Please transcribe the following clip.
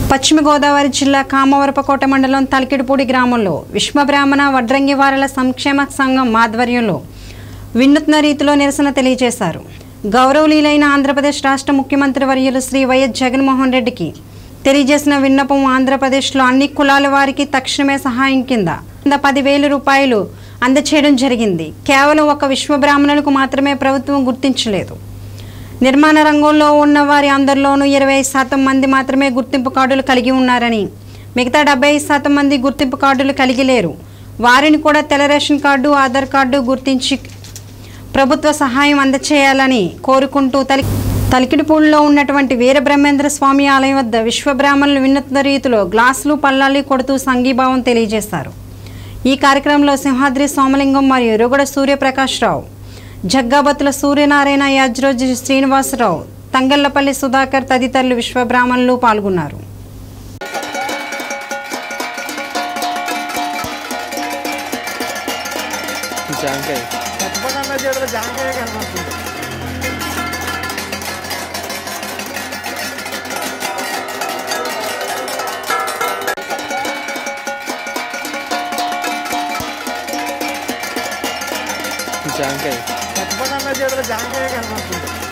పశ్చిమ గోదావరి జిల్లా కామవరపకోట మండలం తలకిడిపూడి గ్రామంలో విశ్వబ్రాహ్మణ వడ్రంగివారల సంక్షేమ సంఘం ఆధ్వర్యంలో వినూత్న రీతిలో నిరసన తెలియజేశారు గౌరవనీయులైన ఆంధ్రప్రదేశ్ రాష్ట్ర ముఖ్యమంత్రి వర్యులు శ్రీ వైఎస్ జగన్మోహన్ రెడ్డికి తెలియజేసిన విన్నపం ఆంధ్రప్రదేశ్లో అన్ని కులాల వారికి తక్షణమే సహాయం కింద కింద పదివేల రూపాయలు అందచేయడం జరిగింది కేవలం ఒక విశ్వబ్రాహ్మణులకు మాత్రమే ప్రభుత్వం గుర్తించలేదు నిర్మాణ రంగంలో ఉన్న వారి అందరిలోనూ ఇరవై శాతం మంది మాత్రమే గుర్తింపు కార్డులు కలిగి ఉన్నారని మిగతా డెబ్బై శాతం మంది గుర్తింపు కార్డులు కలిగి లేరు వారిని కూడా తెల్ల రేషన్ కార్డు ఆధార్ కార్డు గుర్తించి ప్రభుత్వ సహాయం అందచేయాలని కోరుకుంటూ తలి తలికిడిపూడిలో ఉన్నటువంటి వీరబ్రహ్మేంద్ర స్వామి ఆలయం వద్ద విశ్వబ్రాహ్మణులు వినూత్న రీతిలో గ్లాసులు పల్లాలి కొడుతూ సంఘీభావం తెలియజేశారు ఈ కార్యక్రమంలో సింహాద్రి సోమలింగం మరియు రుగడ సూర్యప్రకాశ్రావు జగ్గాబతుల సూర్యనారాయణ యాజ్రోజు శ్రీనివాసరావు తంగళ్లపల్లి సుధాకర్ తదితరులు విశ్వబ్రాహ్మణులు పాల్గొన్నారు జాంకాయ తప్పకుండా చేతిలో జాంకాయ కనపడుతుంది జాంకాయ తప్పకుండా చేతిలో జాంకాయ కనపడుతుంది